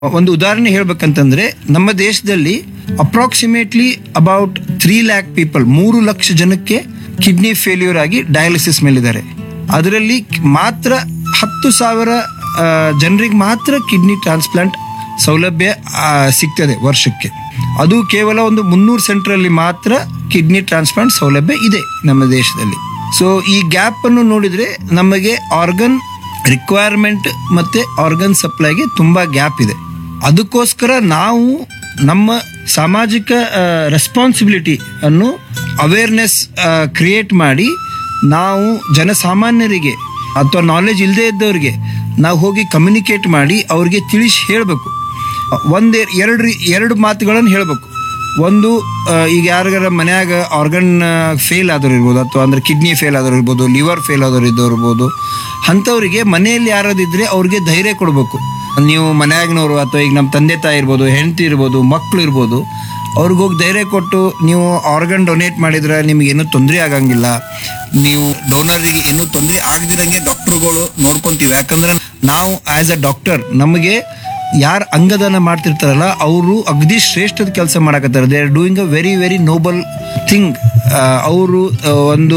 ಒಂದು ಉದಾಹರಣೆ ಹೇಳ್ಬೇಕಂತಂದ್ರೆ ನಮ್ಮ ದೇಶದಲ್ಲಿ approximately about three lakh people ಮೂರು ಲಕ್ಷ ಜನಕ್ಕೆ ಕಿಡ್ನಿ ಫೇಲ್ಯೂರ್ ಆಗಿ ಡಯಾಲಿಸಿಸ್ ಮೇಲಿದ್ದಾರೆ ಅದರಲ್ಲಿ ಮಾತ್ರ ಹತ್ತು ಸಾವಿರ ಜನರಿಗೆ ಮಾತ್ರ ಕಿಡ್ನಿ ಟ್ರಾನ್ಸ್ಪ್ಲಾಂಟ್ ಸೌಲಭ್ಯ ಆ, ಸಿಗ್ತದೆ ವರ್ಷಕ್ಕೆ ಅದು ಕೇವಲ ಒಂದು ಮುನ್ನೂರು ಸೆಂಟ್ರಲ್ಲಿ ಮಾತ್ರ ಕಿಡ್ನಿ ಟ್ರಾನ್ಸ್ಪ್ಲಾಂಟ್ ಸೌಲಭ್ಯ ಇದೆ ನಮ್ಮ ದೇಶದಲ್ಲಿ ಸೊ ಈ ಗ್ಯಾಪ್ ಅನ್ನು ನೋಡಿದ್ರೆ ನಮಗೆ ಆರ್ಗನ್ ರಿಕ್ವೈರ್ಮೆಂಟ್ ಮತ್ತೆ ಆರ್ಗನ್ ಸಪ್ಲೈಗೆ ತುಂಬಾ ಗ್ಯಾಪ್ ಇದೆ ಅದಕ್ಕೋಸ್ಕರ ನಾವು ನಮ್ಮ ಸಾಮಾಜಿಕ ರೆಸ್ಪಾನ್ಸಿಬಿಲಿಟಿ ಅನ್ನು ಅವೇರ್ನೆಸ್ ಕ್ರಿಯೇಟ್ ಮಾಡಿ ನಾವು ಜನಸಾಮಾನ್ಯರಿಗೆ ಅಥವಾ ನಾಲೆಜ್ ಇಲ್ಲದೆ ಇದ್ದವರಿಗೆ ನಾವು ಹೋಗಿ ಕಮ್ಯುನಿಕೇಟ್ ಮಾಡಿ ಅವ್ರಿಗೆ ತಿಳಿಸಿ ಹೇಳಬೇಕು ಒಂದ್ ಎರಡು ಎರಡು ಮಾತುಗಳನ್ನು ಹೇಳಬೇಕು ಒಂದು ಆ, ಈಗ ಯಾರಿಗಾರ ಮನ್ಯಾಗ ಆರ್ಗನ್ ಫೇಲ್ ಆದವ್ರು ಇರ್ಬೋದು ಅಥವಾ ಅಂದ್ರೆ ಕಿಡ್ನಿ ಫೇಲ್ ಆದವ್ರು ಇರ್ಬೋದು ಲಿವರ್ ಫೇಲ್ ಆದವ್ರು ಇದ್ದವ್ರು ಇರ್ಬೋದು ಅಂಥವ್ರಿಗೆ ಮನೆಯಲ್ಲಿ ಯಾರಾದಿದ್ರೆ ಅವ್ರಿಗೆ ಧೈರ್ಯ ಕೊಡಬೇಕು ನೀವು ಮನ್ಯಾಗಿನವರು ಅಥವಾ ಈಗ ನಮ್ಮ ತಂದೆ ತಾಯಿ ಇರ್ಬೋದು ಹೆಂಡತಿ ಇರ್ಬೋದು ಮಕ್ಕಳು ಇರ್ಬೋದು ಅವ್ರಿಗೆ ಹೋಗಿ ಧೈರ್ಯ ಕೊಟ್ಟು ನೀವು ಆರ್ಗನ್ ಡೊನೇಟ್ ಮಾಡಿದ್ರೆ ನಿಮ್ಗೆ ಏನೂ ತೊಂದರೆ ಆಗಂಗಿಲ್ಲ ನೀವು ಡೋನರಿಗೆ ಏನೂ ತೊಂದರೆ ಆಗದಿರಂಗೆ ಡಾಕ್ಟರ್ಗಳು ನೋಡ್ಕೊಂತೀವಿ ಯಾಕಂದ್ರೆ ನಾವು ಆಸ್ ಅ ಡಾಕ್ಟರ್ ನಮಗೆ ಯಾರು ಅಂಗದಾನ ಮಾಡ್ತಿರ್ತಾರಲ್ಲ ಅವರು ಅಗದಿ ಶ್ರೇಷ್ಠದ ಕೆಲಸ ಮಾಡಕತ್ತಾರೆ they are doing a very very noble thing ಅವರು ಒಂದು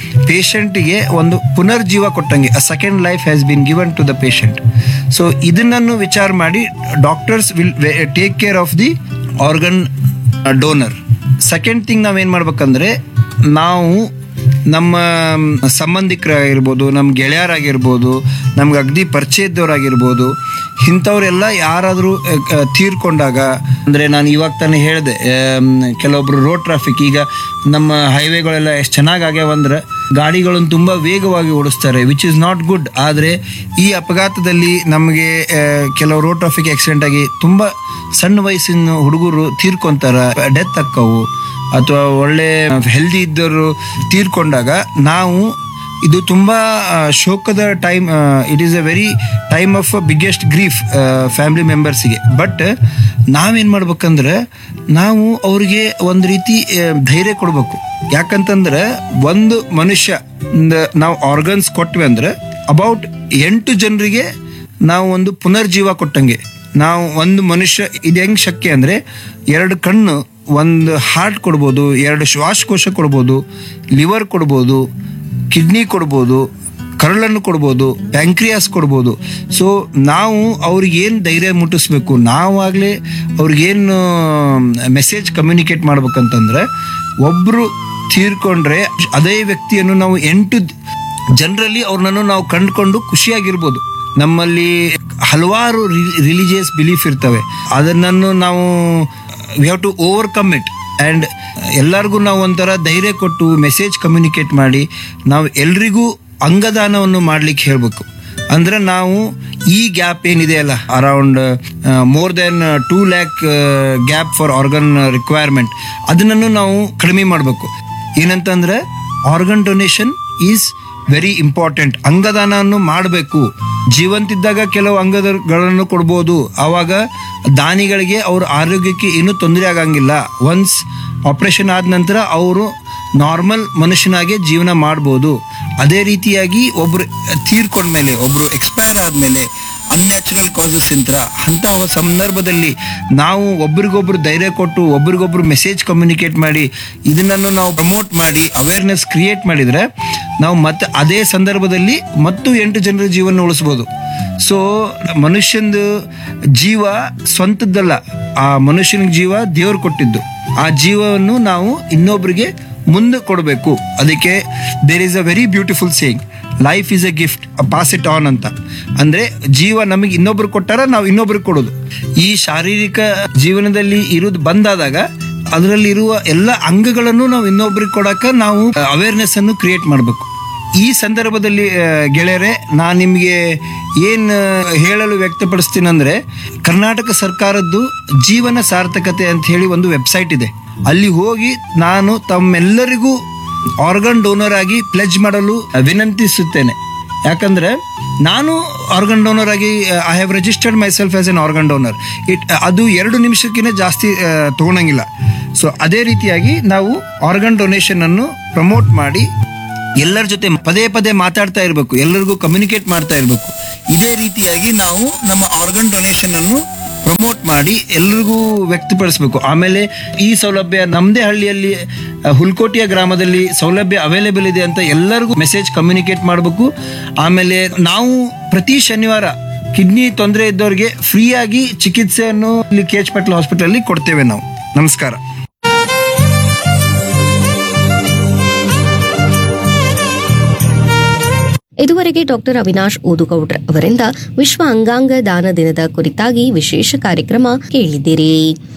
ಪೇಷಂಟಿಗೆ ಒಂದು ಪುನರ್ಜೀವ ಕೊಟ್ಟಂಗೆ a second life has been given to the patient so ಇದನ್ನನ್ನು ವಿಚಾರ ಮಾಡಿ doctors will take care of the organ donor second thing ನಾವೇನು ಮಾಡ್ಬೇಕಂದ್ರೆ ನಾವು ನಮ್ಮ ಸಂಬಂಧಿಕರಾಗಿರ್ಬೋದು ನಮ್ಮ ಗೆಳೆಯರಾಗಿರ್ಬೋದು ನಮ್ಗೆ ಅಗದಿ ಪರಿಚಯ ಇದ್ದವರಾಗಿರ್ಬೋದು ಇಂಥವ್ರೆಲ್ಲ ಯಾರಾದರೂ ತೀರ್ಕೊಂಡಾಗ ಅಂದರೆ ನಾನು ಇವಾಗ ತಾನೇ ಹೇಳಿದೆ ಕೆಲವೊಬ್ರು ರೋಡ್ ಟ್ರಾಫಿಕ್ ಈಗ ನಮ್ಮ ಹೈವೇಗಳೆಲ್ಲ ಎಷ್ಟು ಚೆನ್ನಾಗಿ ಆಗ್ಯಾವಂದ್ರೆ ಗಾಡಿಗಳನ್ನು ತುಂಬ ವೇಗವಾಗಿ ಓಡಿಸ್ತಾರೆ ವಿಚ್ ಇಸ್ ನಾಟ್ ಗುಡ್ ಆದರೆ ಈ ಅಪಘಾತದಲ್ಲಿ ನಮಗೆ ಆ, ಕೆಲವು ರೋಡ್ ಟ್ರಾಫಿಕ್ ಆಕ್ಸಿಡೆಂಟ್ ಆಗಿ ತುಂಬ ಸಣ್ಣ ವಯಸ್ಸಿನ ಹುಡುಗರು ತೀರ್ಕೊಂತಾರ ಡೆತ್ ಅಕ್ಕವು ಅಥವಾ ಒಳ್ಳೆ ಹೆಲ್ದಿ ಇದ್ದವರು ತೀರ್ಕೊಂಡಾಗ ನಾವು ಇದು ತುಂಬ ಆ, ಶೋಕದ time it is a very time of biggest grief family ಮೆಂಬರ್ಸಿಗೆ ಬಟ್ ನಾವೇನು ಮಾಡ್ಬೇಕಂದ್ರೆ ನಾವು ಅವ್ರಿಗೆ ಒಂದು ರೀತಿ ಆ, ಧೈರ್ಯ ಕೊಡಬೇಕು ಯಾಕಂತಂದ್ರೆ ಒಂದು ಮನುಷ್ಯ ನ- ನಾವು ಆರ್ಗನ್ಸ್ ಕೊಟ್ವಿ ಅಂದ್ರೆ ಅಬೌಟ್ ಎಂಟು ಜನರಿಗೆ ನಾವು ಒಂದು ಪುನರ್ಜೀವ ಕೊಟ್ಟಂಗೆ ನಾವು ಒಂದು ಮನುಷ್ಯ ಇದು ಹೆಂಗ್ ಶಕ್ಯ ಅಂದ್ರೆ ಎರಡು ಕಣ್ಣು ಒಂದು ಹಾರ್ಟ್ ಕೊಡ್ಬೋದು ಎರಡು ಶ್ವಾಸಕೋಶ ಕೊಡ್ಬೋದು ಲಿವರ್ ಕೊಡ್ಬೋದು ಕಿಡ್ನಿ ಕೊಡ್ಬೋದು ಕರಳನ್ನು ಕೊಡ್ಬೋದು ಪ್ಯಾಂಕ್ರಿಯಾಸ್ ಕೊಡ್ಬೋದು ಸೊ ನಾವು ಅವ್ರಿಗೆ ಏನು ಧೈರ್ಯ ಮುಟ್ಟಿಸ್ಬೇಕು ನಾವಾಗಲೇ ಅವ್ರಿಗೇನು ಮೆಸೇಜ್ ಕಮ್ಯುನಿಕೇಟ್ ಮಾಡ್ಬೇಕಂತಂದ್ರೆ ಒಬ್ಬರು ತೀರ್ಕೊಂಡ್ರೆ ಅದೇ ವ್ಯಕ್ತಿಯನ್ನು ನಾವು ಎಂಟು ಜನರಲ್ಲಿ ಅವ್ರನ್ನನ್ನು ನಾವು ಕಂಡುಕೊಂಡು ಖುಷಿಯಾಗಿರ್ಬೋದು ನಮ್ಮಲ್ಲಿ ಹಲವಾರು ರಿಲಿಜಿಯಸ್ ಬಿಲೀಫ್ ಇರ್ತವೆ ಅದನ್ನು ನಾವು we have to overcome it and ಎಲ್ಲರಿಗೂ ನಾವು ಒಂಥರ ಧೈರ್ಯ ಕೊಟ್ಟು ಮೆಸೇಜ್ ಕಮ್ಯುನಿಕೇಟ್ ಮಾಡಿ ನಾವು ಎಲ್ರಿಗೂ ಅಂಗದಾನವನ್ನು ಮಾಡ್ಲಿಕ್ಕೆ ಹೇಳಬೇಕು ಅಂದ್ರೆ ನಾವು ಈ ಗ್ಯಾಪ್ ಏನಿದೆ ಅಲ್ಲ around more than two lakh gap for organ requirement ಅದನ್ನು ನಾವು ಕಡಿಮೆ ಮಾಡಬೇಕು ಏನಂತಂದ್ರೆ organ donation is very important ಅಂಗದಾನವನ್ನು ಮಾಡಬೇಕು ಜೀವಂತಿದ್ದಾಗ ಕೆಲವು ಅಂಗಗಳನ್ನು ಕೊಡ್ಬೋದು ಆವಾಗ ದಾನಿಗಳಿಗೆ ಅವ್ರ ಆರೋಗ್ಯಕ್ಕೆ ಏನೂ ತೊಂದರೆ ಆಗಂಗಿಲ್ಲ ಒನ್ಸ್ ಆಪರೇಷನ್ ಆದ ನಂತರ ಅವರು ನಾರ್ಮಲ್ ಮನುಷ್ಯನಾಗೆ ಜೀವನ ಮಾಡ್ಬೋದು ಅದೇ ರೀತಿಯಾಗಿ ಒಬ್ರು ತೀರ್ಕೊಂಡ್ಮೇಲೆ ಒಬ್ರು ಎಕ್ಸ್ಪೈರ್ ಆದ್ಮೇಲೆ ಅನ್ಯಾಚುರಲ್ ಕಾಸಸ್ ಇಂತ್ರ ಅಂತ ಸಂದರ್ಭದಲ್ಲಿ ನಾವು ಒಬ್ರಿಗೊಬ್ರು ಧೈರ್ಯ ಕೊಟ್ಟು ಒಬ್ರಿಗೊಬ್ರು ಮೆಸೇಜ್ ಕಮ್ಯುನಿಕೇಟ್ ಮಾಡಿ ಇದನ್ನನ್ನು ನಾವು ಪ್ರಮೋಟ್ ಮಾಡಿ ಅವೇರ್ನೆಸ್ ಕ್ರಿಯೇಟ್ ಮಾಡಿದ್ರೆ ನಾವು ಮತ್ತೆ ಅದೇ ಸಂದರ್ಭದಲ್ಲಿ ಮತ್ತು ಎಂಟು ಜನರ ಜೀವನ ಉಳಿಸ್ಬೋದು ಸೊ ಮನುಷ್ಯಂದು ಜೀವ ಸ್ವಂತದ್ದಲ್ಲ ಆ ಮನುಷ್ಯನ ಜೀವ ದೇವ್ರು ಕೊಟ್ಟಿದ್ದು ಆ ಜೀವವನ್ನು ನಾವು ಇನ್ನೊಬ್ರಿಗೆ ಮುಂದೆ ಕೊಡಬೇಕು ಅದಕ್ಕೆ there is a very beautiful saying life is a gift pass it on ಅಂತ ಅಂದ್ರೆ ಜೀವ ನಮಗೆ ಇನ್ನೊಬ್ರು ಕೊಟ್ಟಾರ ನಾವು ಇನ್ನೊಬ್ರಿಗೆ ಕೊಡೋದು ಈ ಶಾರೀರಿಕ ಜೀವನದಲ್ಲಿ ಇರೋದು ಬಂದಾದಾಗ ಅದರಲ್ಲಿ ಇರುವ ಎಲ್ಲ ಅಂಗಗಳನ್ನು ನಾವು ಇನ್ನೊಬ್ರಿಗೆ ಕೊಡಕ ನಾವು ಅವೇರ್ನೆಸ್ ಅನ್ನು ಕ್ರಿಯೇಟ್ ಮಾಡಬೇಕು ಈ ಸಂದರ್ಭದಲ್ಲಿ ಆ, ಗೆಳೆಯರೆ ನಾನು ನಿಮಗೆ ಏನು ಹೇಳಲು ವ್ಯಕ್ತಪಡಿಸ್ತೀನಿ ಅಂದ್ರೆ ಕರ್ನಾಟಕ ಸರ್ಕಾರದ್ದು ಜೀವನ ಸಾರ್ಥಕತೆ ಅಂತ ಹೇಳಿ ಒಂದು ವೆಬ್ಸೈಟ್ ಇದೆ ಅಲ್ಲಿ ಹೋಗಿ ನಾನು ತಮ್ಮೆಲ್ಲರಿಗೂ ಆರ್ಗನ್ ಡೋನರ್ ಆಗಿ ಪ್ಲೆಜ್ ಮಾಡಲು ವಿನಂತಿಸುತ್ತೇನೆ ಯಾಕಂದ್ರೆ ನಾನು ಆರ್ಗನ್ ಡೋನರ್ ಆಗಿ I have registered myself as an organ donor it ಅದು ಎರಡು ನಿಮಿಷಕ್ಕಿಂತ ಜಾಸ್ತಿ ಆ, ತಗೊಳಂಗಿಲ್ಲ ಸೊ ಅದೇ ರೀತಿಯಾಗಿ ನಾವು ಆರ್ಗನ್ ಡೊನೇಷನ್ ಅನ್ನು ಪ್ರಮೋಟ್ ಮಾಡಿ ಎಲ್ಲರ ಜೊತೆ ಪದೇ ಪದೇ ಮಾತಾಡ್ತಾ ಇರಬೇಕು ಎಲ್ಲರಿಗೂ ಕಮ್ಯುನಿಕೇಟ್ ಮಾಡ್ತಾ ಇರಬೇಕು ಇದೇ ರೀತಿಯಾಗಿ ನಾವು ನಮ್ಮ ಆರ್ಗನ್ ಡೊನೇಷನ್ ಅನ್ನು ಪ್ರಮೋಟ್ ಮಾಡಿ ಎಲ್ರಿಗೂ ವ್ಯಕ್ತಪಡಿಸಬೇಕು ಆಮೇಲೆ ಈ ಸೌಲಭ್ಯ ನಮ್ಮದೇ ಹಳ್ಳಿಯಲ್ಲಿ ಆ, ಹುಲ್ಕೋಟೆಯ ಗ್ರಾಮದಲ್ಲಿ ಸೌಲಭ್ಯ ಅವೈಲೇಬಲ್ ಇದೆ ಅಂತ ಎಲ್ಲರಿಗೂ ಮೆಸೇಜ್ ಕಮ್ಯುನಿಕೇಟ್ ಮಾಡಬೇಕು ಆಮೇಲೆ ನಾವು ಪ್ರತಿ ಶನಿವಾರ ಕಿಡ್ನಿ ತೊಂದರೆ ಇದ್ದವರಿಗೆ ಫ್ರೀಯಾಗಿ ಚಿಕಿತ್ಸೆಯನ್ನು ಇಲ್ಲಿ ಕೆ ಎಚ್ ಪಟ್ಲ ಹಾಸ್ಪಿಟಲ್ ಅಲ್ಲಿ ಕೊಡ್ತೇವೆ ನಾವು ನಮಸ್ಕಾರ ಇದುವರೆಗೆ ಡಾಕ್ಟರ್ ಅವಿನಾಶ್ ಓದುಗೌಡ್ರ ಅವರಿಂದ ವಿಶ್ವ ಅಂಗಾಂಗ ದಾನ ದಿನದ ಕುರಿತಾಗಿ ವಿಶೇಷ ಕಾರ್ಯಕ್ರಮ ಕೇಳಿದ್ದೀರಿ